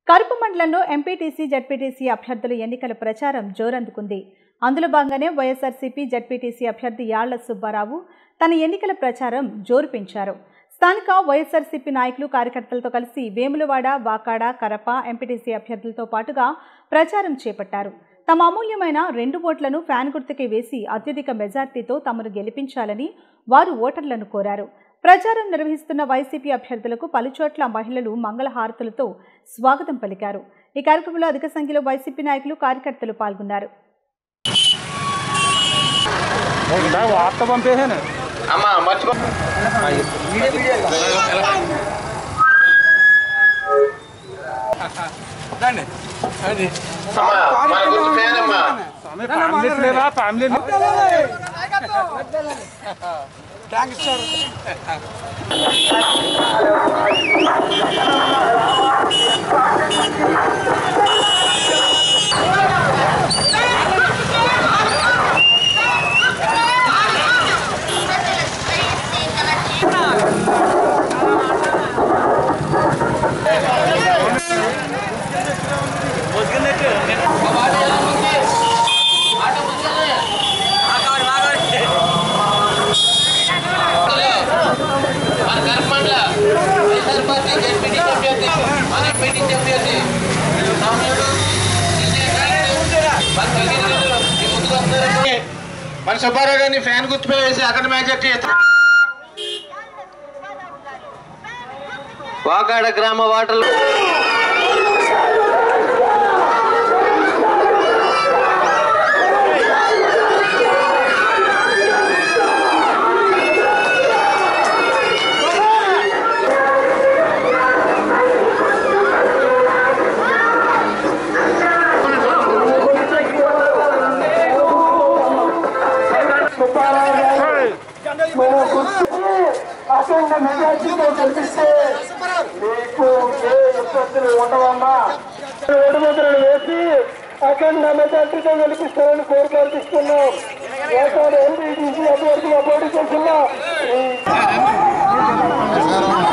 కరుపు మండలంలో MPTC ZPTC అభ్యర్థుల ఎన్నికల ప్రచారం జోరందుకుంది అందులో భాగంగానే వైఎస్ఆర్సీపీ జడ్పీటీసీ అభ్యర్థి యాళ్ల సుబ్బారావు తన ఎన్నికల ప్రచారం జోరు పెంచారు స్థానిక వైఎస్ఆర్సీపీ నాయకులు కార్యకర్తలతో కలిసి వేములవాడ వాకాడ కరప ఎంపీటీసీ అభ్యర్థులతో పాటుగా ప్రచారం చేపట్టారు తమ అమూల్యమైన రెండు ఓట్లను ఫ్యాన్ గుర్తుకి వేసి అత్యధిక మెజార్టీతో తమను గెలిపించాలని వారు ఓటర్లను కోరారు ప్రచారం నిర్వహిస్తున్న వైసీపీ అభ్యర్థులకు పలుచోట్ల మహిళలు మంగళహారతులతో స్వాగతం పలికారు ఈ కార్యక్రమంలో అధిక సంఖ్యలో వైసీపీ నాయకులు కార్యకర్తలు పాల్గొన్నారు వార్త పంపేసాను అమ్మా మర్చిపో అమ్మా మన గుర్తు ఫ్యాన్ అమ్మా ఫ్యామిలీ లేదా ఫ్యామిలీ మన కర్మండ్ల వైఎస్ఆర్ పార్టీ జడ్పీటీ అభ్యర్థి మన ఎంపీటీ అభ్యర్థి రాముడు, విజయ్ గారు, మన భగీరథుడు, ఈ ముందుకు వస్తున్నారంటే మన సుబ్బారావు గారిని ఫ్యాన్ గుర్తుపై వేసి అక్కడ మెజార్టీ వాకాడ గ్రామ వాటర్లు అఖండ మెజార్టీతో కల్పిస్తే మీకు ఏ ఇబ్బందులు ఉండవమ్మా ఓడిముద్రలు వేసి అఖండ మెజార్టీతో గెలిపిస్తారని కోరిక అర్పిస్తున్నాం ఏకాడు ఎంపీటీసీ అభ్యర్థిగా పోటీ చేస్తున్న ఈ